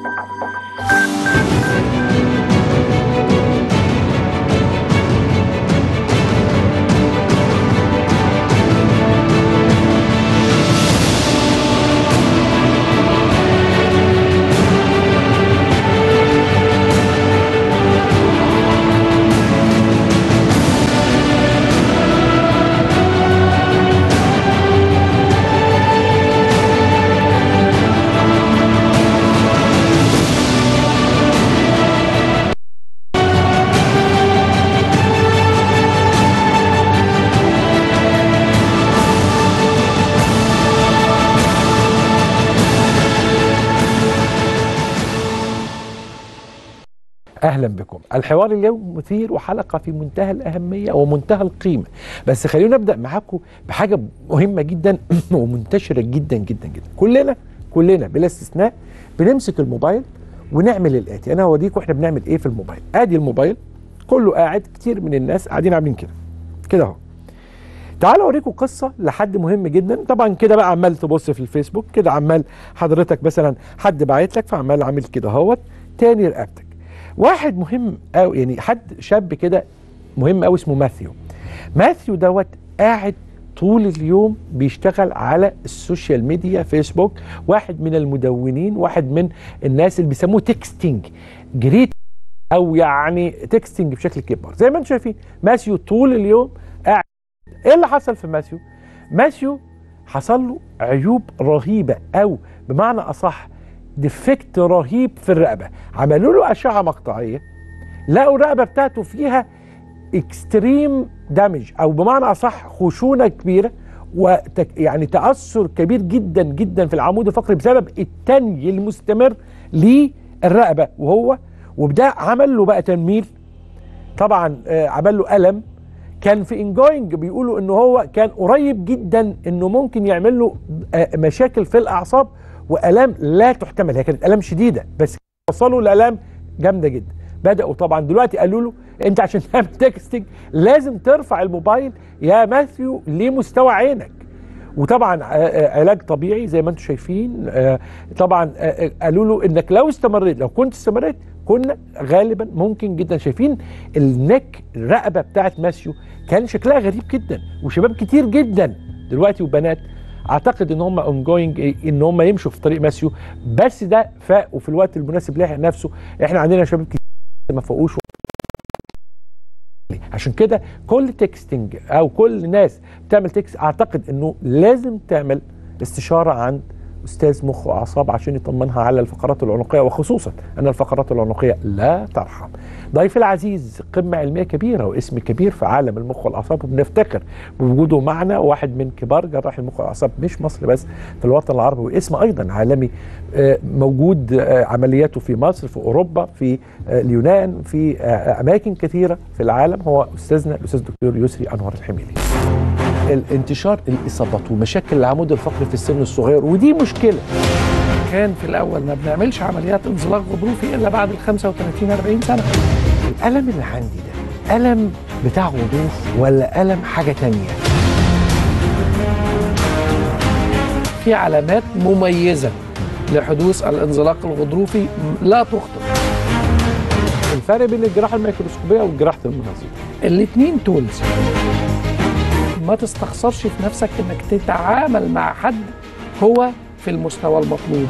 اهلا بكم الحوار اليوم مثير وحلقه في منتهى الاهميه ومنتهى القيمه بس خلينا نبدا معاكم بحاجه مهمه جدا ومنتشره جدا جدا جدا كلنا كلنا بلا استثناء بنمسك الموبايل ونعمل الاتي انا هوريكم احنا بنعمل ايه في الموبايل ادي الموبايل كله قاعد كتير من الناس قاعدين عاملين كده كده اهو تعالوا اوريكم قصه لحد مهم جدا طبعا كده بقى عمال تبص في الفيسبوك كده عمال حضرتك مثلا حد باعت لك فعمال عامل كده اهوت تاني رقبتك واحد مهم أو يعني حد شاب كده مهم قوي اسمه ماثيو ماثيو دوت قاعد طول اليوم بيشتغل على السوشيال ميديا فيسبوك واحد من المدونين واحد من الناس اللي بيسموه تكستنج جريت او يعني تكستنج بشكل كبير زي ما انتم شايفين ماثيو طول اليوم قاعد ايه اللي حصل في ماثيو ماثيو حصل له عيوب رهيبه او بمعنى اصح ديفكت رهيب في الرقبه عملوا له اشعه مقطعيه لقوا الرقبه بتاعته فيها اكستريم دامج او بمعنى اصح خشونه كبيره وتك يعني تاثر كبير جدا جدا في العمود الفقري بسبب التني المستمر للرقبه وهو وبده عمل له بقى تنميل طبعا آه عمل له الم كان في انجوينج بيقولوا ان هو كان قريب جدا انه ممكن يعمل له آه مشاكل في الاعصاب والام لا تحتمل هي كانت الام شديده بس وصلوا لالام جامده جدا بداوا طبعا دلوقتي قالوا له انت عشان تعمل تكستنج لازم ترفع الموبايل يا ماثيو لمستوى عينك وطبعا علاج طبيعي زي ما انتم شايفين طبعا قالوا له انك لو استمريت لو كنت استمريت كنا غالبا ممكن جدا شايفين النك الرقبه بتاعت ماسيو كان شكلها غريب جدا وشباب كتير جدا دلوقتي وبنات اعتقد ان هم اون جوينج ان هم يمشوا في طريق ماسيو بس ده فاق وفي الوقت المناسب لحق نفسه احنا عندنا شباب كتير ما فوقوش عشان كده كل تكستنج او كل ناس بتعمل تكست اعتقد انه لازم تعمل استشاره عند استاذ مخ واعصاب عشان يطمنها على الفقرات العنقيه وخصوصا ان الفقرات العنقيه لا ترحم. ضيفي العزيز قمه علميه كبيره واسم كبير في عالم المخ والاعصاب وبنفتخر بوجوده معنا واحد من كبار جراح المخ والاعصاب مش مصر بس في الوطن العربي واسم ايضا عالمي موجود عملياته في مصر في اوروبا في اليونان في اماكن كثيره في العالم هو استاذنا الاستاذ الدكتور يسري انور الحميلي. الانتشار الاصابات ومشاكل العمود الفقري في السن الصغير ودي مشكله كان في الاول ما بنعملش عمليات انزلاق غضروفي الا بعد ال 35 40 سنه الالم اللي عندي ده الم بتاع غضروف ولا الم حاجه تانية في علامات مميزه لحدوث الانزلاق الغضروفي لا تخطئ الفرق بين الجراحه الميكروسكوبيه وجراحه المناظير الاثنين تولز ما تستخسرش في نفسك انك تتعامل مع حد هو في المستوى المطلوب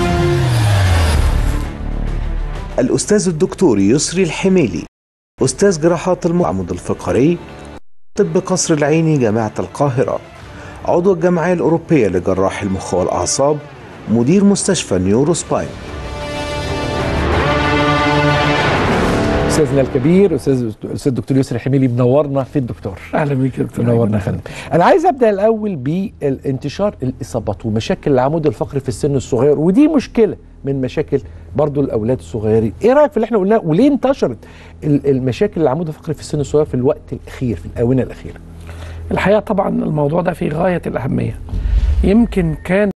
الأستاذ الدكتور يسري الحميلي أستاذ جراحات المعمود الفقري طب قصر العيني جامعة القاهرة عضو الجمعية الأوروبية لجراح المخ والأعصاب مدير مستشفى نيورو سباين استاذنا الكبير استاذ الاستاذ الدكتور يسري حميلي منورنا في الدكتور اهلا بيك يا دكتور منورنا يا فندم انا عايز ابدا الاول بالانتشار الاصابات ومشاكل العمود الفقري في السن الصغير ودي مشكله من مشاكل برضو الاولاد الصغيرين ايه رايك في اللي احنا قلناه وليه انتشرت المشاكل العمود الفقري في السن الصغير في الوقت الاخير في الاونه الاخيره الحقيقه طبعا الموضوع ده في غايه الاهميه يمكن كان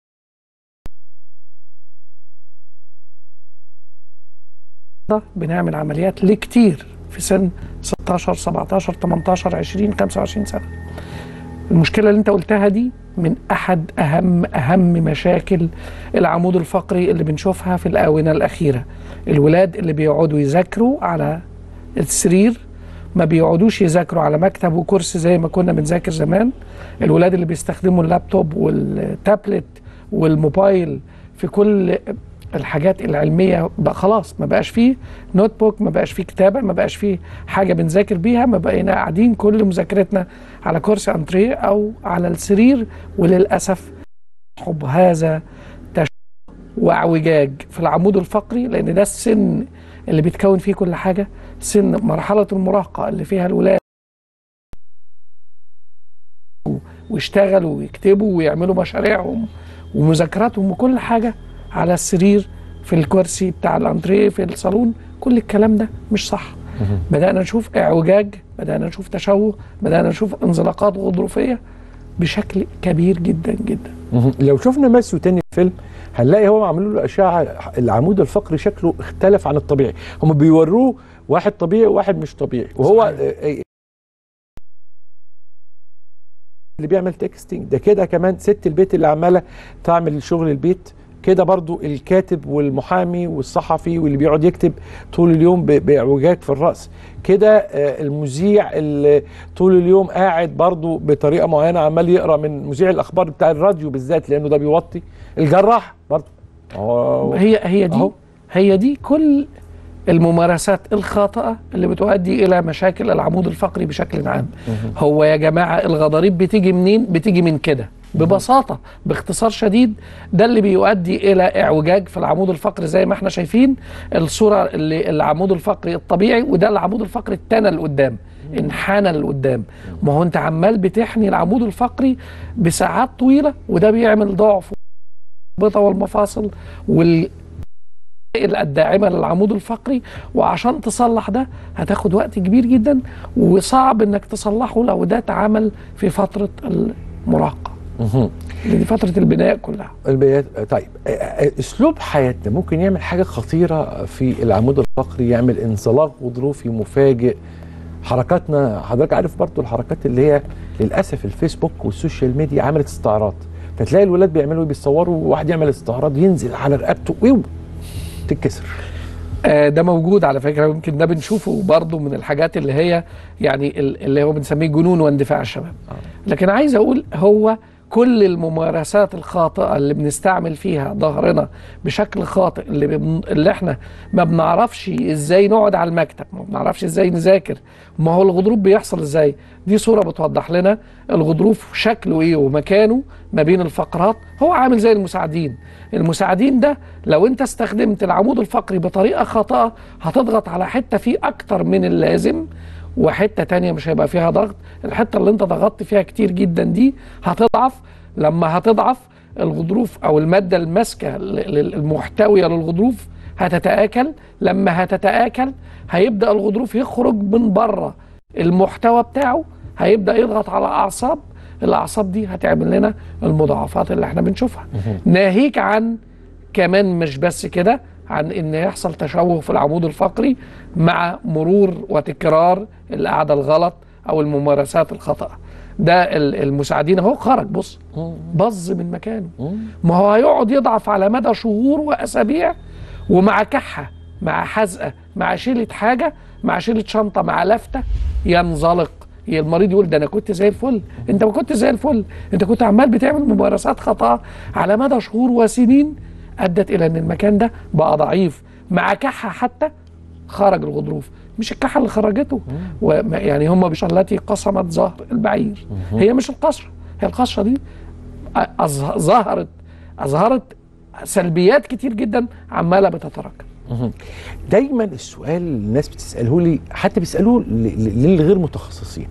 بنعمل عمليات لكتير في سن 16 17 18 20 25 سنه المشكله اللي انت قلتها دي من احد اهم اهم مشاكل العمود الفقري اللي بنشوفها في الاونه الاخيره الولاد اللي بيقعدوا يذاكروا على السرير ما بيقعدوش يذاكروا على مكتب وكرسي زي ما كنا بنذاكر زمان الولاد اللي بيستخدموا اللابتوب والتابلت والموبايل في كل الحاجات العلميه بقى خلاص ما بقاش فيه نوت بوك ما بقاش فيه كتابه ما بقاش فيه حاجه بنذاكر بيها ما بقينا قاعدين كل مذاكرتنا على كرسي انتريه او على السرير وللاسف حب هذا تشوه واعوجاج في العمود الفقري لان ده السن اللي بيتكون فيه كل حاجه سن مرحله المراهقه اللي فيها الولاد ويشتغلوا ويكتبوا ويعملوا مشاريعهم ومذاكراتهم وكل حاجه على السرير في الكرسي بتاع الانتريه في الصالون كل الكلام ده مش صح بدانا نشوف اعوجاج بدانا نشوف تشوه بدانا نشوف انزلاقات غضروفيه بشكل كبير جدا جدا مهم. لو شفنا ماسيو تاني فيلم هنلاقي هو عملوا له اشعه العمود الفقري شكله اختلف عن الطبيعي هم بيوروه واحد طبيعي وواحد مش طبيعي وهو صحيح. آه، آه، اللي بيعمل تكستنج ده كده كمان ست البيت اللي عماله تعمل شغل البيت كده برضو الكاتب والمحامي والصحفي واللي بيقعد يكتب طول اليوم ب- باعوجاج في الراس كده آه، المذيع اللي طول اليوم قاعد برضو بطريقه معينه عمال يقرا من مذيع الاخبار بتاع الراديو بالذات لانه ده بيوطي الجراح برضو هو- هي هي دي أهو. هي دي كل الممارسات الخاطئه اللي بتؤدي الى مشاكل العمود الفقري بشكل عام هو يا جماعه الغضاريف بتيجي منين بتيجي من كده ببساطه باختصار شديد ده اللي بيؤدي الى اعوجاج في العمود الفقري زي ما احنا شايفين الصوره اللي العمود الفقري الطبيعي وده العمود الفقري التانى لقدام انحنى لقدام ما هو انت عمال بتحني العمود الفقري بساعات طويله وده بيعمل ضعف الرابطه والمفاصل وال الداعمه للعمود الفقري وعشان تصلح ده هتاخد وقت كبير جدا وصعب انك تصلحه لو ده اتعمل في فتره المراهقه مهم. اللي دي فتره البناء كلها البيات طيب آه، آه، اسلوب حياتنا ممكن يعمل حاجه خطيره في العمود الفقري يعمل انزلاق غضروفي مفاجئ حركاتنا حضرتك عارف برضو الحركات اللي هي للاسف الفيسبوك والسوشيال ميديا عملت استعراض فتلاقي الولاد بيعملوا بيصوروا واحد يعمل استعراض ينزل على رقبته ويو تتكسر آه، ده موجود على فكره يمكن ده بنشوفه برضه من الحاجات اللي هي يعني ال- اللي هو بنسميه جنون واندفاع الشباب لكن عايز اقول هو كل الممارسات الخاطئه اللي بنستعمل فيها ظهرنا بشكل خاطئ اللي, بن... اللي احنا ما بنعرفش ازاي نقعد على المكتب ما بنعرفش ازاي نذاكر ما هو الغضروف بيحصل ازاي دي صوره بتوضح لنا الغضروف شكله ايه ومكانه ما بين الفقرات هو عامل زي المساعدين المساعدين ده لو انت استخدمت العمود الفقري بطريقه خاطئه هتضغط على حته فيه اكتر من اللازم وحته تانية مش هيبقى فيها ضغط الحته اللي انت ضغطت فيها كتير جدا دي هتضعف لما هتضعف الغضروف او الماده الماسكه ل- ل- المحتويه للغضروف هتتاكل لما هتتاكل هيبدا الغضروف يخرج من بره المحتوى بتاعه هيبدا يضغط على اعصاب الاعصاب دي هتعمل لنا المضاعفات اللي احنا بنشوفها ناهيك عن كمان مش بس كده عن ان يحصل تشوه في العمود الفقري مع مرور وتكرار القعده الغلط او الممارسات الخطأ ده ال- المساعدين اهو خرج بص بظ من مكانه ما هو هيقعد يضعف على مدى شهور واسابيع ومع كحه مع حزقه مع شيله حاجه مع شيله شنطه مع لفته ينزلق المريض يقول ده انا كنت زي الفل انت ما كنت زي الفل انت كنت عمال بتعمل ممارسات خطا على مدى شهور وسنين ادت الى ان المكان ده بقى ضعيف مع كحه حتى خرج الغضروف مش الكحه اللي خرجته وما- يعني هم مش التي قصمت ظهر البعير هي مش القشره هي القشره دي أظه- ظهرت اظهرت سلبيات كتير جدا عماله بتتراكم دايما السؤال اللي الناس بتساله لي حتى بيسالوه ل- ل- للغير متخصصين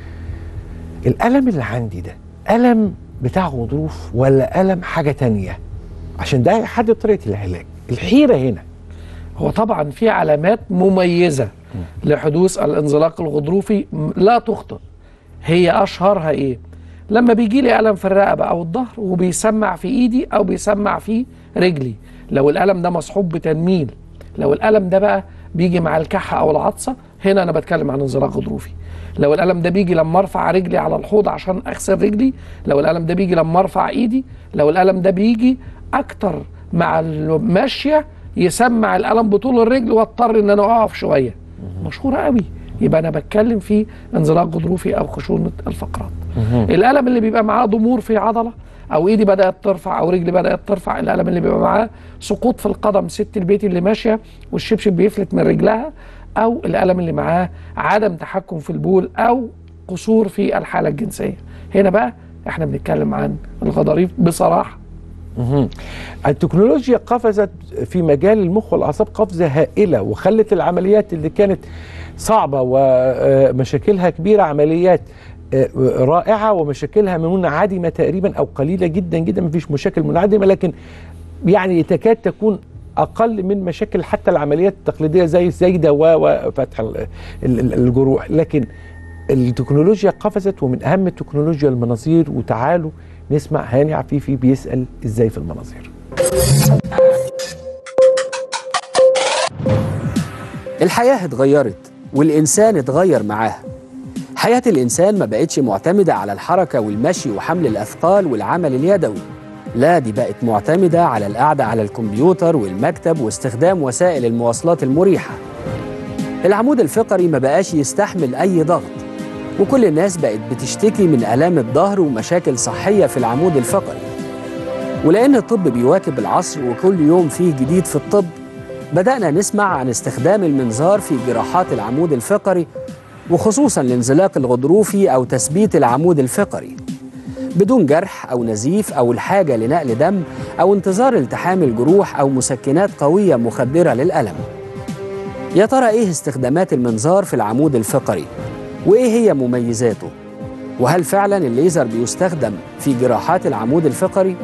الالم اللي عندي ده الم بتاع غضروف ولا الم حاجه تانية عشان ده هيحدد طريقه العلاج الحيره هنا هو طبعا في علامات مميزه لحدوث الانزلاق الغضروفي م- لا تخطئ هي اشهرها ايه لما بيجي لي الم في الرقبه او الظهر وبيسمع في ايدي او بيسمع في رجلي لو الالم ده مصحوب بتنميل لو الالم ده بقى بيجي مع الكحه او العطسه هنا انا بتكلم عن انزلاق غضروفي لو الالم ده بيجي لما ارفع رجلي على الحوض عشان اغسل رجلي لو الالم ده بيجي لما ارفع ايدي لو الالم ده بيجي اكتر مع الماشيه يسمع الالم بطول الرجل واضطر ان انا اقف شويه مشهوره قوي يبقى انا بتكلم في انزلاق غضروفي او خشونه الفقرات الالم اللي بيبقى معاه ضمور في عضله او ايدي بدات ترفع او رجلي بدات ترفع الالم اللي بيبقى معاه سقوط في القدم ست البيت اللي ماشيه والشبشب بيفلت من رجلها او الالم اللي معاه عدم تحكم في البول او قصور في الحاله الجنسيه هنا بقى احنا بنتكلم عن الغضاريف بصراحه مهم. التكنولوجيا قفزت في مجال المخ والاعصاب قفزه هائله وخلت العمليات اللي كانت صعبه ومشاكلها كبيره عمليات آه، رائعه ومشاكلها منعدمه تقريبا او قليله جدا جدا ما فيش مشاكل منعدمه لكن يعني تكاد تكون اقل من مشاكل حتى العمليات التقليديه زي الزايده و- وفتح ال- ال- ال- الجروح لكن التكنولوجيا قفزت ومن اهم التكنولوجيا المناظير وتعالوا نسمع هاني عفيفي بيسال ازاي في المناظير الحياة اتغيرت والإنسان اتغير معاها حياة الإنسان ما بقتش معتمدة على الحركة والمشي وحمل الأثقال والعمل اليدوي لا دي بقت معتمدة على القعدة على الكمبيوتر والمكتب واستخدام وسائل المواصلات المريحة العمود الفقري ما بقاش يستحمل أي ضغط وكل الناس بقت بتشتكي من آلام الظهر ومشاكل صحية في العمود الفقري ولأن الطب بيواكب العصر وكل يوم فيه جديد في الطب بدأنا نسمع عن استخدام المنظار في جراحات العمود الفقري وخصوصا الانزلاق الغضروفي أو تثبيت العمود الفقري بدون جرح أو نزيف أو الحاجة لنقل دم أو انتظار التحام الجروح أو مسكنات قوية مخدرة للألم يا ترى إيه استخدامات المنظار في العمود الفقري؟ وإيه هي مميزاته؟ وهل فعلا الليزر بيستخدم في جراحات العمود الفقري؟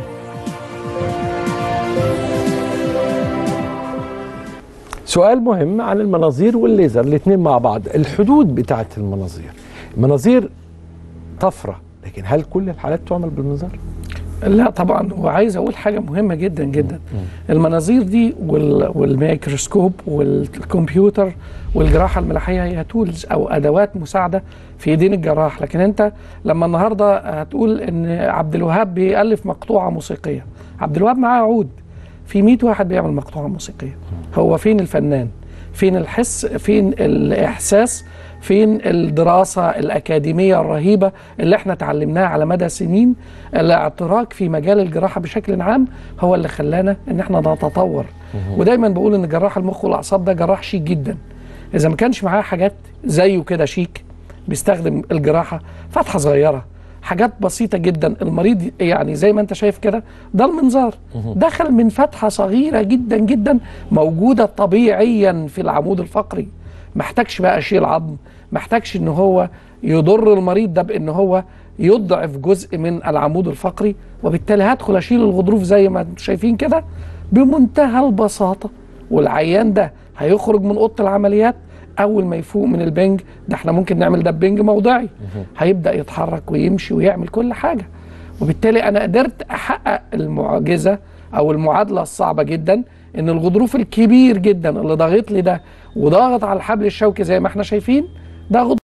سؤال مهم عن المناظير والليزر الاثنين مع بعض الحدود بتاعت المناظير المناظير طفره لكن هل كل الحالات تعمل بالمنظار لا طبعا وعايز اقول حاجه مهمه جدا جدا المناظير دي وال- والميكروسكوب والكمبيوتر والجراحه الملاحيه هي تولز او ادوات مساعده في ايدين الجراح لكن انت لما النهارده هتقول ان عبد الوهاب بيالف مقطوعه موسيقيه عبد الوهاب معاه عود في 100 واحد بيعمل مقطوعه موسيقيه هو فين الفنان فين الحس فين الاحساس فين الدراسة الأكاديمية الرهيبة اللي احنا اتعلمناها على مدى سنين الاعتراك في مجال الجراحة بشكل عام هو اللي خلانا ان احنا نتطور ودايما بقول ان جراح المخ والأعصاب ده جراح شيك جدا إذا ما كانش معاه حاجات زيه كده شيك بيستخدم الجراحة فتحة صغيرة حاجات بسيطة جدا المريض يعني زي ما انت شايف كده ده المنظار دخل من فتحة صغيرة جدا جدا موجودة طبيعيا في العمود الفقري محتاجش بقى اشيل عظم محتاجش ان هو يضر المريض ده بان هو يضعف جزء من العمود الفقري وبالتالي هدخل اشيل الغضروف زي ما انتم شايفين كده بمنتهى البساطه والعيان ده هيخرج من اوضه العمليات اول ما يفوق من البنج ده احنا ممكن نعمل ده بنج موضعي هيبدا يتحرك ويمشي ويعمل كل حاجه وبالتالي انا قدرت احقق المعجزه او المعادله الصعبه جدا ان الغضروف الكبير جدا اللي ضاغط لي ده وضاغط على الحبل الشوكي زي ما احنا شايفين ده غضروف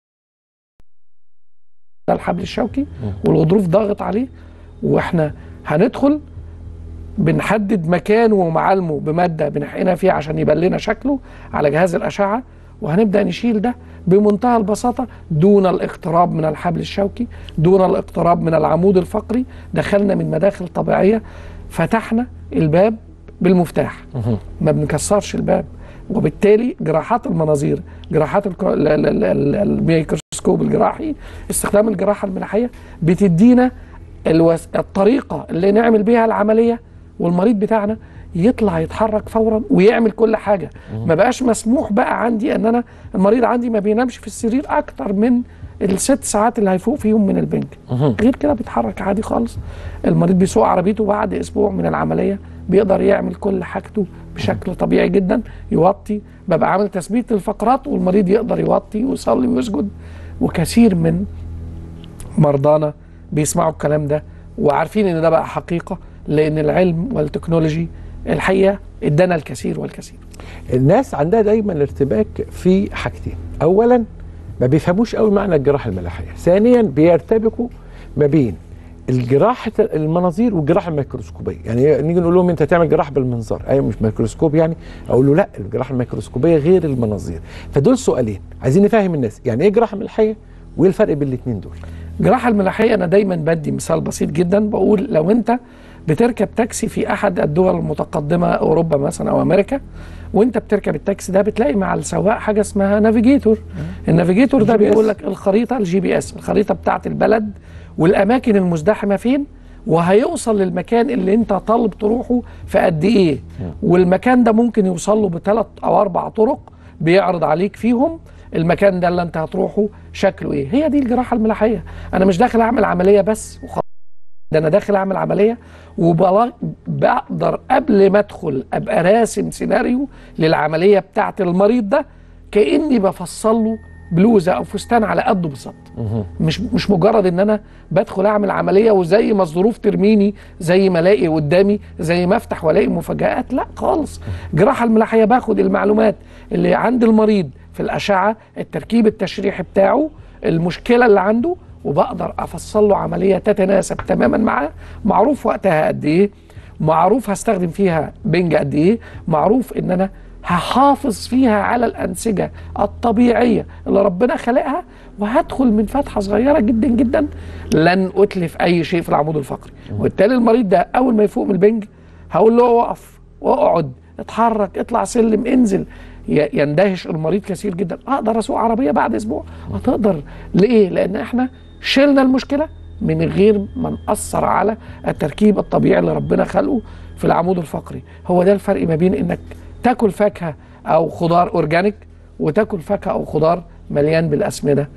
ده الحبل الشوكي والغضروف ضاغط عليه واحنا هندخل بنحدد مكانه ومعالمه بماده بنحقنها فيه عشان يبان لنا شكله على جهاز الاشعه وهنبدا نشيل ده بمنتهى البساطه دون الاقتراب من الحبل الشوكي دون الاقتراب من العمود الفقري دخلنا من مداخل طبيعيه فتحنا الباب بالمفتاح ما بنكسرش الباب وبالتالي جراحات المناظير جراحات الك- ال- ال- ال- ال- الميكروسكوب الجراحي استخدام الجراحه الملاحيه بتدينا الوس... الطريقه اللي نعمل بيها العمليه والمريض بتاعنا يطلع يتحرك فورا ويعمل كل حاجه ما بقاش مسموح بقى عندي ان انا المريض عندي ما بينامش في السرير اكتر من الست ساعات اللي هيفوق فيهم من البنج غير كده بيتحرك عادي خالص المريض بيسوق عربيته بعد اسبوع من العمليه بيقدر يعمل كل حاجته بشكل طبيعي جدا يوطي ببقى عامل تثبيت للفقرات والمريض يقدر يوطي ويصلي ويسجد وكثير من مرضانا بيسمعوا الكلام ده وعارفين ان ده بقى حقيقه لان العلم والتكنولوجي الحقيقه ادانا الكثير والكثير الناس عندها دايما ارتباك في حاجتين اولا ما بيفهموش قوي معنى الجراحه الملاحيه ثانيا بيرتبكوا ما بين الجراحة المناظير والجراحة الميكروسكوبية يعني نيجي نقول لهم انت تعمل جراحة بالمنظار ايوه مش ميكروسكوب يعني اقول له لا الجراحة الميكروسكوبية غير المناظير فدول سؤالين عايزين نفهم الناس يعني ايه جراحة ملاحية وايه الفرق بين الاثنين دول الجراحه الملاحيه انا دايما بدي مثال بسيط جدا بقول لو انت بتركب تاكسي في احد الدول المتقدمه اوروبا مثلا او امريكا وانت بتركب التاكسي ده بتلاقي مع السواق حاجه اسمها نافيجيتور النافيجيتور ده الجي بي إس. بيقول لك الخريطه الجي بي اس الخريطه بتاعت البلد والاماكن المزدحمه فين وهيوصل للمكان اللي انت طالب تروحه في قد ايه والمكان ده ممكن يوصل له بثلاث او اربع طرق بيعرض عليك فيهم المكان ده اللي انت هتروحه شكله ايه هي دي الجراحه الملاحيه انا مش داخل اعمل عمليه بس وخلاص ده انا داخل اعمل عمليه وبقدر قبل ما ادخل ابقى راسم سيناريو للعمليه بتاعه المريض ده كاني بفصل له بلوزه او فستان على قده بالظبط مش مش مجرد ان انا بدخل اعمل عمليه وزي ما الظروف ترميني زي ما الاقي قدامي زي ما افتح والاقي مفاجات لا خالص الجراحه الملاحيه باخد المعلومات اللي عند المريض في الاشعه التركيب التشريحي بتاعه المشكله اللي عنده وبقدر افصل له عمليه تتناسب تماما معاه معروف وقتها قد ايه معروف هستخدم فيها بنج قد ايه معروف ان انا هحافظ فيها على الانسجه الطبيعيه اللي ربنا خلقها وهدخل من فتحه صغيره جدا جدا لن اتلف اي شيء في العمود الفقري وبالتالي المريض ده اول ما يفوق من البنج هقول له اقف واقعد اتحرك اطلع سلم انزل ي- يندهش المريض كثير جدا اقدر اسوق عربيه بعد اسبوع هتقدر ليه لان احنا شلنا المشكله من غير ما نأثر على التركيب الطبيعي اللي ربنا خلقه في العمود الفقري هو ده الفرق ما بين انك تاكل فاكهه او خضار اورجانيك وتاكل فاكهه او خضار مليان بالاسمده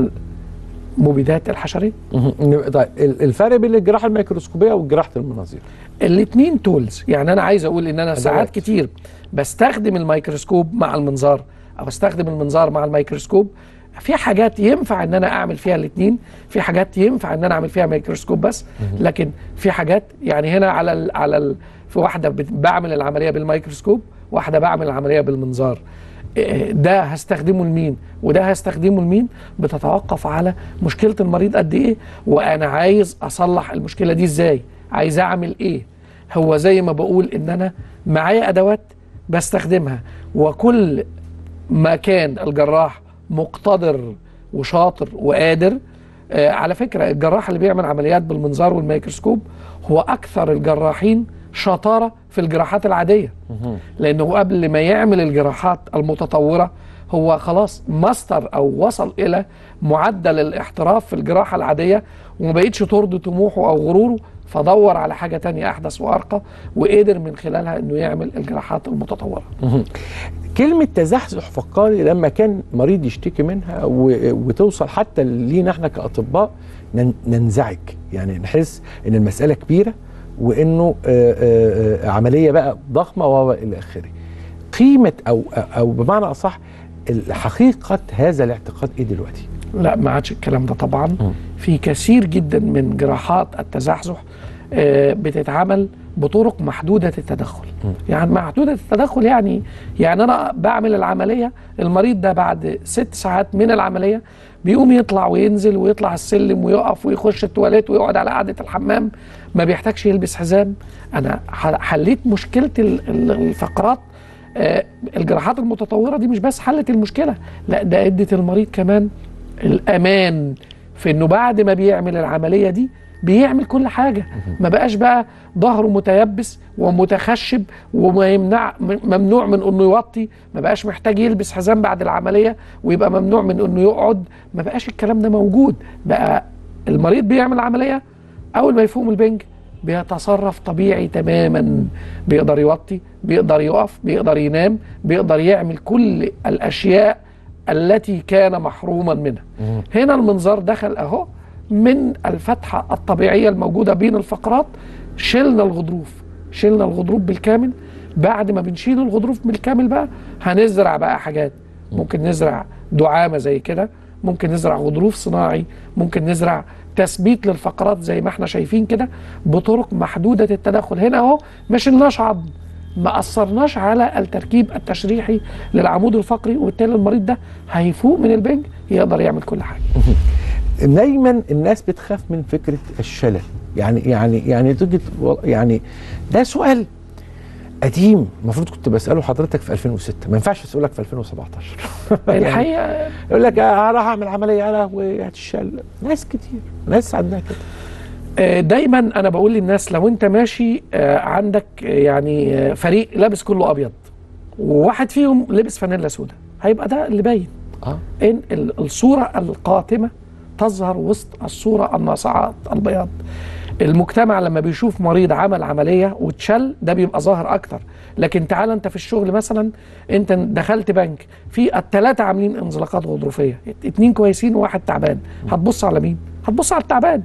والمبيدات الحشريه طيب ال- الفرق بين الجراحة الميكروسكوبية وجراحة المناظير الاثنين تولز يعني انا عايز اقول ان انا ساعات أدوات. كتير بستخدم الميكروسكوب مع المنظار او استخدم المنظار مع الميكروسكوب في حاجات ينفع ان انا اعمل فيها الاثنين في حاجات ينفع ان انا اعمل فيها ميكروسكوب بس لكن في حاجات يعني هنا على ال على ال في واحده بت- بعمل العمليه بالميكروسكوب واحده بعمل العمليه بالمنظار إيه ده هستخدمه لمين وده هستخدمه لمين بتتوقف على مشكله المريض قد ايه وانا عايز اصلح المشكله دي ازاي عايز اعمل ايه هو زي ما بقول ان انا معايا ادوات بستخدمها وكل ما كان الجراح مقتدر وشاطر وقادر آه على فكره الجراح اللي بيعمل عمليات بالمنظار والميكروسكوب هو اكثر الجراحين شطاره في الجراحات العاديه لانه قبل ما يعمل الجراحات المتطوره هو خلاص ماستر او وصل الى معدل الاحتراف في الجراحه العاديه وما بقتش ترضي طموحه او غروره فدور على حاجه تانية احدث وارقى وقدر من خلالها انه يعمل الجراحات المتطوره كلمة تزحزح فقاري لما كان مريض يشتكي منها و- وتوصل حتى لينا احنا كأطباء نن- ننزعج يعني نحس ان المسألة كبيرة وانه آه، آه، آه، عملية بقى ضخمة والى اخره قيمة او او بمعنى اصح حقيقة هذا الاعتقاد ايه دلوقتي؟ لا ما عادش الكلام ده طبعا في كثير جدا من جراحات التزحزح آه، بتتعمل بطرق محدوده التدخل يعني محدوده التدخل يعني يعني انا بعمل العمليه المريض ده بعد ست ساعات من العمليه بيقوم يطلع وينزل ويطلع السلم ويقف ويخش التواليت ويقعد على قعده الحمام ما بيحتاجش يلبس حزام انا ح- حليت مشكله ال- ال- الفقرات آه، الجراحات المتطوره دي مش بس حلت المشكله لا ده ادت المريض كمان الامان في انه بعد ما بيعمل العمليه دي بيعمل كل حاجه ما بقاش بقى ظهره متيبس ومتخشب وما يمنع م- ممنوع من انه يوطي ما بقاش محتاج يلبس حزام بعد العمليه ويبقى ممنوع من انه يقعد ما بقاش الكلام ده موجود بقى المريض بيعمل عمليه اول ما يفوق من البنج بيتصرف طبيعي تماما بيقدر يوطي بيقدر يقف بيقدر ينام بيقدر يعمل كل الاشياء التي كان محروما منها هنا المنظار دخل اهو من الفتحه الطبيعيه الموجوده بين الفقرات شلنا الغضروف شلنا الغضروف بالكامل بعد ما بنشيل الغضروف بالكامل بقى هنزرع بقى حاجات ممكن نزرع دعامه زي كده ممكن نزرع غضروف صناعي ممكن نزرع تثبيت للفقرات زي ما احنا شايفين كده بطرق محدوده التدخل هنا اهو ما شلناش عظم ما اثرناش على التركيب التشريحي للعمود الفقري وبالتالي المريض ده هيفوق من البنج يقدر يعمل كل حاجه دايما الناس بتخاف من فكره الشلل يعني يعني يعني تيجي تقول- يعني ده سؤال قديم المفروض كنت بساله حضرتك في 2006 ما ينفعش اسالك في 2017 يعني الحقيقه يقول لك آه، هروح اعمل عمليه يا لهوي هتشل ناس كتير ناس عندها كده آه، دايما انا بقول للناس لو انت ماشي آه، عندك آه، يعني آه، فريق لابس كله ابيض وواحد فيهم لبس فانيلا سوداء هيبقى ده اللي باين اه ان ال- الصوره القاتمه تظهر وسط الصوره الناصعات البياض المجتمع لما بيشوف مريض عمل عمليه واتشل ده بيبقى ظاهر اكتر لكن تعال انت في الشغل مثلا انت دخلت بنك في الثلاثه عاملين انزلاقات غضروفيه اتنين كويسين وواحد تعبان هتبص على مين هتبص على التعبان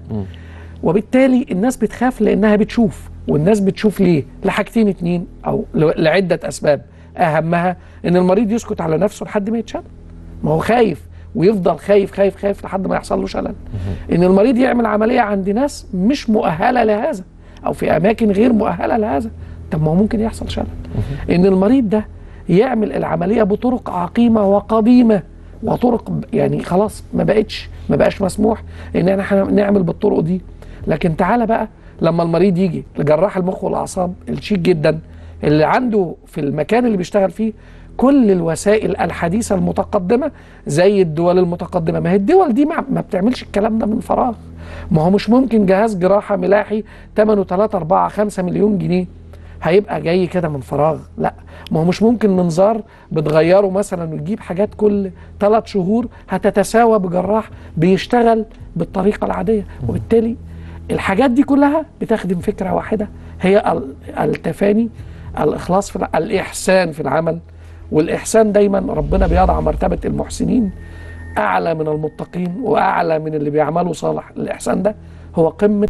وبالتالي الناس بتخاف لانها بتشوف والناس بتشوف ليه لحاجتين اتنين او ل- لعده اسباب اهمها ان المريض يسكت على نفسه لحد ما يتشل ما هو خايف ويفضل خايف خايف خايف لحد ما يحصل له شلل ان المريض يعمل عمليه عند ناس مش مؤهله لهذا او في اماكن غير مؤهله لهذا طب ما هو ممكن يحصل شلل ان المريض ده يعمل العمليه بطرق عقيمه وقديمه وطرق ب- يعني خلاص ما بقتش ما بقاش مسموح ان احنا نعمل بالطرق دي لكن تعالى بقى لما المريض يجي لجراح المخ والاعصاب الشيك جدا اللي عنده في المكان اللي بيشتغل فيه كل الوسائل الحديثه المتقدمه زي الدول المتقدمه ما هي الدول دي ما ما بتعملش الكلام ده من فراغ ما هو مش ممكن جهاز جراحه ملاحي ثمنه 3 4 5 مليون جنيه هيبقى جاي كده من فراغ لا ما هو مش ممكن منظار بتغيره مثلا وتجيب حاجات كل ثلاث شهور هتتساوى بجراح بيشتغل بالطريقه العاديه وبالتالي الحاجات دي كلها بتخدم فكره واحده هي ال- التفاني الاخلاص في الع- الاحسان في العمل والاحسان دايما ربنا بيضع مرتبه المحسنين اعلى من المتقين واعلى من اللي بيعملوا صالح الاحسان ده هو قمه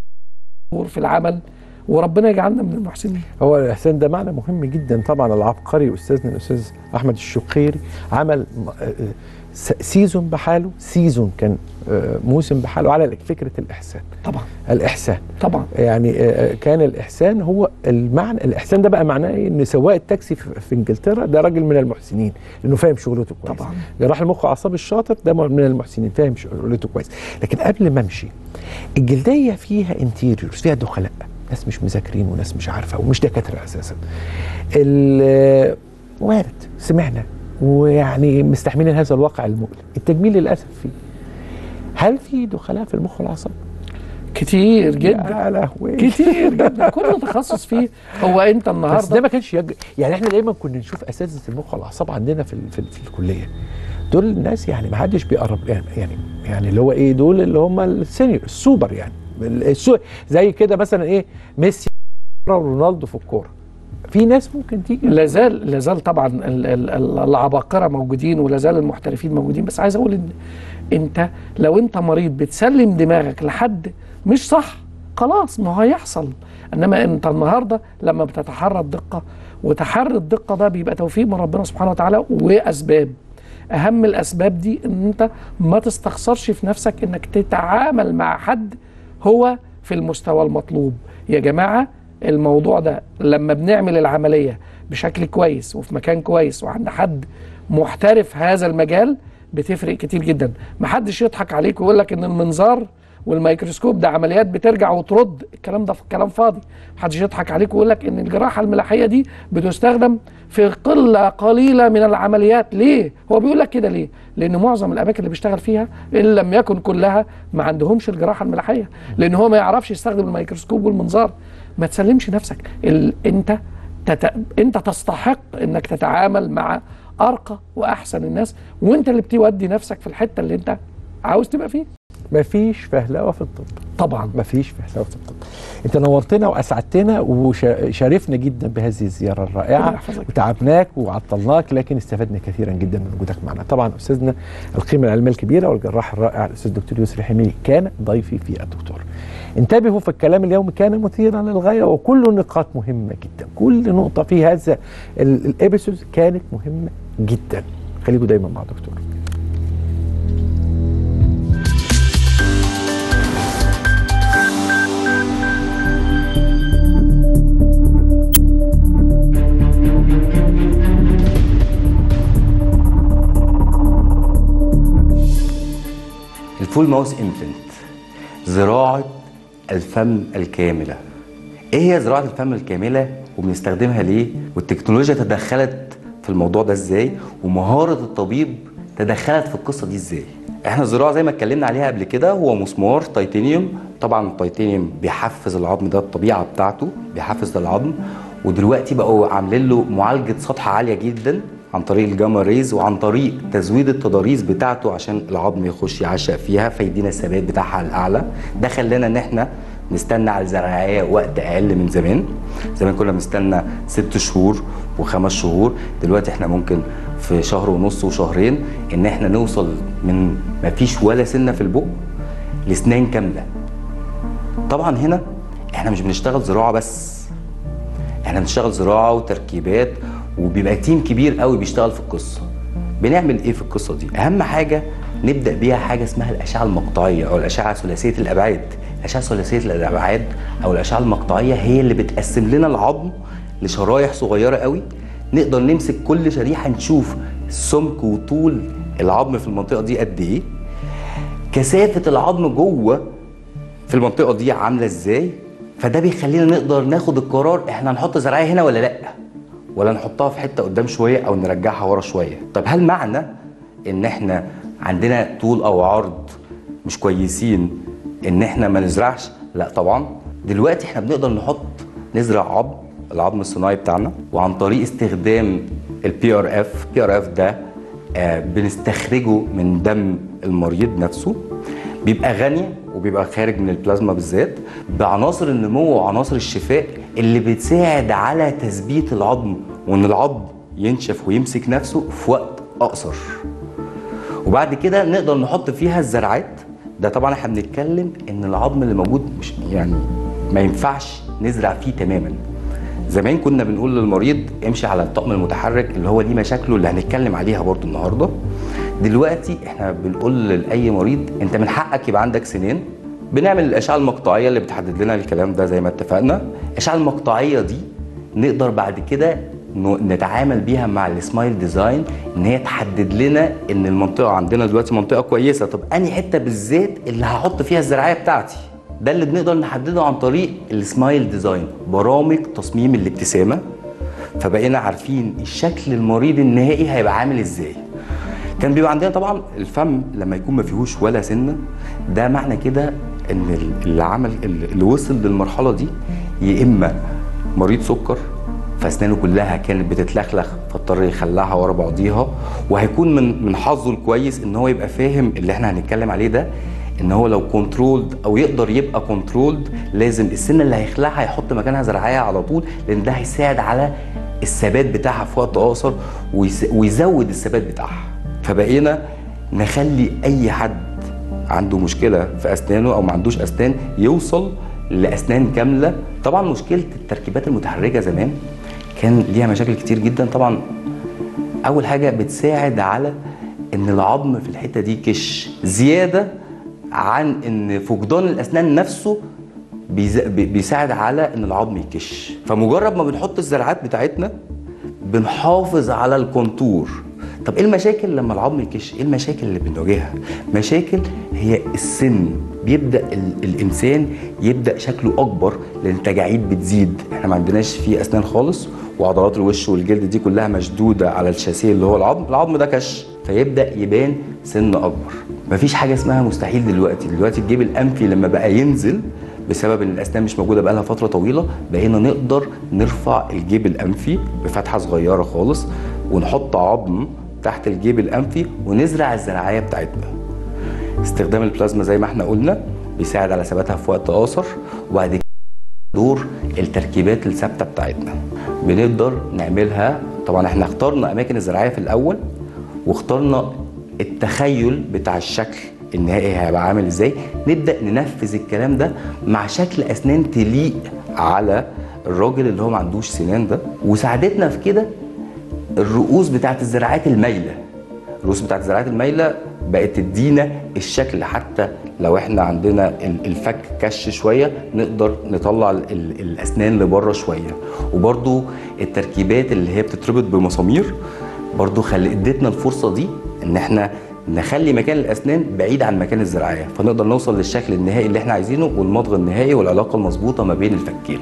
في العمل وربنا يجعلنا من المحسنين هو الاحسان ده معنى مهم جدا طبعا العبقري استاذنا الاستاذ احمد الشقيري عمل م- آه، آه، س- سيزون بحاله سيزون كان آه، موسم بحاله على فكره الاحسان طبعا الاحسان طبعا يعني آه، كان الاحسان هو المعنى الاحسان ده بقى معناه ايه ان سواق التاكسي في في انجلترا ده راجل من المحسنين لانه فاهم شغلته كويس طبعا. جراح المخ واعصاب الشاطر ده من المحسنين فاهم شغلته كويس لكن قبل ما امشي الجلديه فيها انتيريورز فيها دخلاء ناس مش مذاكرين وناس مش عارفه ومش دكاتره اساسا ال- وارد سمعنا ويعني مستحملين هذا الواقع المؤلم التجميل للاسف فيه هل في دخلاء في المخ والاعصاب؟ كتير جدا يا لهوي كتير جدا كل تخصص فيه هو انت بس ده النهارده ما كانش يج... يعني احنا دايما كنا نشوف اساتذه المخ والاعصاب عندنا في ال... في, ال... في الكليه دول الناس يعني ما حدش بيقرب يعني يعني يعني اللي هو ايه دول اللي هم السينيور السوبر يعني السو... زي كده مثلا ايه ميسي ورونالدو في الكوره في ناس ممكن تيجي لازال لازال طبعا ال- ال- ال- العباقره موجودين ولازال المحترفين موجودين بس عايز اقول ان انت لو انت مريض بتسلم دماغك لحد مش صح خلاص ما هو هيحصل انما انت النهارده لما بتتحرى الدقه وتحري الدقه ده بيبقى توفيق من ربنا سبحانه وتعالى واسباب اهم الاسباب دي ان انت ما تستخسرش في نفسك انك تتعامل مع حد هو في المستوى المطلوب يا جماعه الموضوع ده لما بنعمل العمليه بشكل كويس وفي مكان كويس وعند حد محترف هذا المجال بتفرق كتير جدا محدش يضحك عليك ويقول لك ان المنظار والميكروسكوب ده عمليات بترجع وترد الكلام ده كلام فاضي محدش يضحك عليك ويقول لك ان الجراحه الملاحيه دي بتستخدم في قله قليله من العمليات ليه هو بيقول لك كده ليه لان معظم الاماكن اللي بيشتغل فيها ان لم يكن كلها ما عندهمش الجراحه الملاحيه لان هو ما يعرفش يستخدم الميكروسكوب والمنظار ما تسلمش نفسك ال... انت تت... انت تستحق انك تتعامل مع ارقى واحسن الناس وانت اللي بتودي نفسك في الحته اللي انت عاوز تبقى فيه مفيش فهلوه في الطب طبعا مفيش فهلوه في الطب انت نورتنا واسعدتنا وشارفنا جدا بهذه الزياره ربنا الرائعه يحفظك. وتعبناك وعطلناك لكن استفدنا كثيرا جدا من وجودك معنا طبعا استاذنا القيمه العلميه الكبيره والجراح الرائع الاستاذ الدكتور يسري حميدي كان ضيفي في الدكتور انتبهوا في الكلام اليومي كان مثيرا للغايه وكل نقاط مهمه جدا كل نقطه في هذا ال- الابيسود كانت مهمه جدا خليكم دايما مع الدكتور الفول ماوس انفنت زراعه الفم الكامله ايه هي زراعه الفم الكامله وبنستخدمها ليه والتكنولوجيا تدخلت في الموضوع ده ازاي ومهاره الطبيب تدخلت في القصه دي ازاي احنا الزراعه زي ما اتكلمنا عليها قبل كده هو مسمار تيتانيوم طبعا التيتانيوم بيحفز العظم ده الطبيعه بتاعته بيحفز العظم ودلوقتي بقوا عاملين له معالجه سطح عاليه جدا عن طريق الجاما ريز وعن طريق تزويد التضاريس بتاعته عشان العظم يخش يعشق فيها فيدينا الثبات بتاعها الاعلى ده خلانا ان احنا نستنى على الزراعيه وقت اقل من زمان زمان كنا بنستنى ست شهور وخمس شهور دلوقتي احنا ممكن في شهر ونص وشهرين ان احنا نوصل من ما فيش ولا سنه في البق لسنان كامله طبعا هنا احنا مش بنشتغل زراعه بس احنا بنشتغل زراعه وتركيبات وبيبقى تيم كبير قوي بيشتغل في القصه بنعمل ايه في القصه دي اهم حاجه نبدا بيها حاجه اسمها الاشعه المقطعيه او الاشعه ثلاثيه الابعاد الاشعه ثلاثيه الابعاد او الاشعه المقطعيه هي اللي بتقسم لنا العظم لشرايح صغيره قوي نقدر نمسك كل شريحه نشوف سمك وطول العظم في المنطقه دي قد ايه كثافه العظم جوه في المنطقه دي عامله ازاي فده بيخلينا نقدر ناخد القرار احنا هنحط زراعيه هنا ولا لا ولا نحطها في حته قدام شويه او نرجعها ورا شويه طب هل معنى ان احنا عندنا طول او عرض مش كويسين ان احنا ما نزرعش لا طبعا دلوقتي احنا بنقدر نحط نزرع عظم العظم الصناعي بتاعنا وعن طريق استخدام البي ار اف بي ار اف ده آه بنستخرجه من دم المريض نفسه بيبقى غني وبيبقى خارج من البلازما بالذات بعناصر النمو وعناصر الشفاء اللي بتساعد على تثبيت العظم وان العظم ينشف ويمسك نفسه في وقت اقصر وبعد كده نقدر نحط فيها الزرعات ده طبعا احنا بنتكلم ان العظم اللي موجود مش يعني ما ينفعش نزرع فيه تماما زمان كنا بنقول للمريض امشي على الطقم المتحرك اللي هو ليه مشاكله اللي هنتكلم عليها برضو النهارده دلوقتي احنا بنقول لاي مريض انت من حقك يبقى عندك سنين بنعمل الاشعه المقطعيه اللي بتحدد لنا الكلام ده زي ما اتفقنا الاشعه المقطعيه دي نقدر بعد كده نتعامل بيها مع السمايل ديزاين ان هي تحدد لنا ان المنطقه عندنا دلوقتي منطقه كويسه طب انهي حته بالذات اللي هحط فيها الزراعيه بتاعتي ده اللي بنقدر نحدده عن طريق السمايل ديزاين برامج تصميم الابتسامه فبقينا عارفين الشكل المريض النهائي هيبقى عامل ازاي كان بيبقى عندنا طبعا الفم لما يكون ما فيهوش ولا سنه ده معنى كده ان اللي عمل اللي وصل للمرحله دي يا اما مريض سكر فاسنانه كلها كانت بتتلخلخ فاضطر يخلعها ورا بعضيها وهيكون من من حظه الكويس ان هو يبقى فاهم اللي احنا هنتكلم عليه ده ان هو لو كنترولد او يقدر يبقى كنترولد لازم السنه اللي هيخلعها يحط مكانها زراعيه على طول لان ده هيساعد على الثبات بتاعها في وقت اقصر ويزود الثبات بتاعها فبقينا نخلي اي حد عنده مشكله في اسنانه او ما عندوش اسنان يوصل لاسنان كامله طبعا مشكله التركيبات المتحركه زمان كان ليها مشاكل كتير جدا طبعا اول حاجه بتساعد على ان العظم في الحته دي كش زياده عن ان فقدان الاسنان نفسه بيساعد على ان العظم يكش فمجرد ما بنحط الزرعات بتاعتنا بنحافظ على الكونتور طب ايه المشاكل لما العظم يكش ايه المشاكل اللي بنواجهها مشاكل هي السن بيبدا الانسان يبدا شكله اكبر لان التجاعيد بتزيد احنا ما عندناش فيه اسنان خالص وعضلات الوش والجلد دي كلها مشدوده على الشاسيه اللي هو العظم العظم ده كش فيبدا يبان سن اكبر مفيش حاجه اسمها مستحيل دلوقتي دلوقتي الجيب الانفي لما بقى ينزل بسبب ان الاسنان مش موجوده بقالها فتره طويله بقينا نقدر نرفع الجيب الانفي بفتحه صغيره خالص ونحط عظم تحت الجيب الانفي ونزرع الزراعيه بتاعتنا استخدام البلازما زي ما احنا قلنا بيساعد على ثباتها في وقت قصر وبعد كده دور التركيبات الثابته بتاعتنا بنقدر نعملها طبعا احنا اخترنا اماكن الزراعيه في الاول واخترنا التخيل بتاع الشكل النهائي هيبقى عامل ازاي نبدا ننفذ الكلام ده مع شكل اسنان تليق على الراجل اللي هو ما عندوش سنان ده وساعدتنا في كده الرؤوس بتاعت الزراعات المايله الرؤوس بتاعت الزراعات المايله بقت تدينا الشكل حتى لو احنا عندنا الفك كش شويه نقدر نطلع ال ال الاسنان لبره شويه وبرده التركيبات اللي هي بتتربط بمسامير برضو خلي ادتنا الفرصه دي ان احنا نخلي مكان الاسنان بعيد عن مكان الزراعيه فنقدر نوصل للشكل النهائي اللي احنا عايزينه والمضغ النهائي والعلاقه المظبوطه ما بين الفكين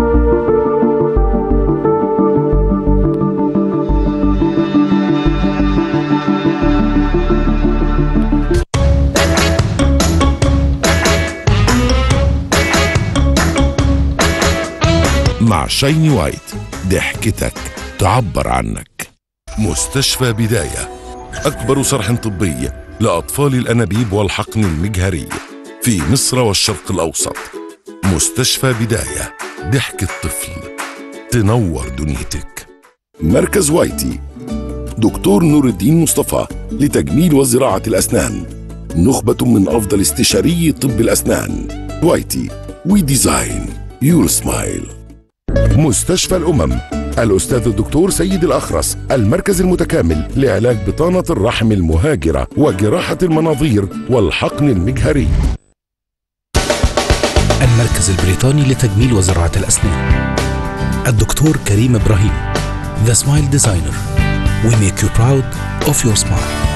مع شايني وايت ضحكتك تعبر عنك مستشفى بداية أكبر صرح طبي لأطفال الأنابيب والحقن المجهري في مصر والشرق الأوسط مستشفى بداية ضحكة طفل تنور دنيتك مركز وايتي دكتور نور الدين مصطفى لتجميل وزراعة الأسنان نخبة من أفضل استشاري طب الأسنان وايتي وي ديزاين يور سمايل مستشفى الأمم الأستاذ الدكتور سيد الأخرس المركز المتكامل لعلاج بطانة الرحم المهاجرة وجراحة المناظير والحقن المجهري المركز البريطاني لتجميل وزراعة الأسنان الدكتور كريم إبراهيم The Smile Designer We make you proud of your smile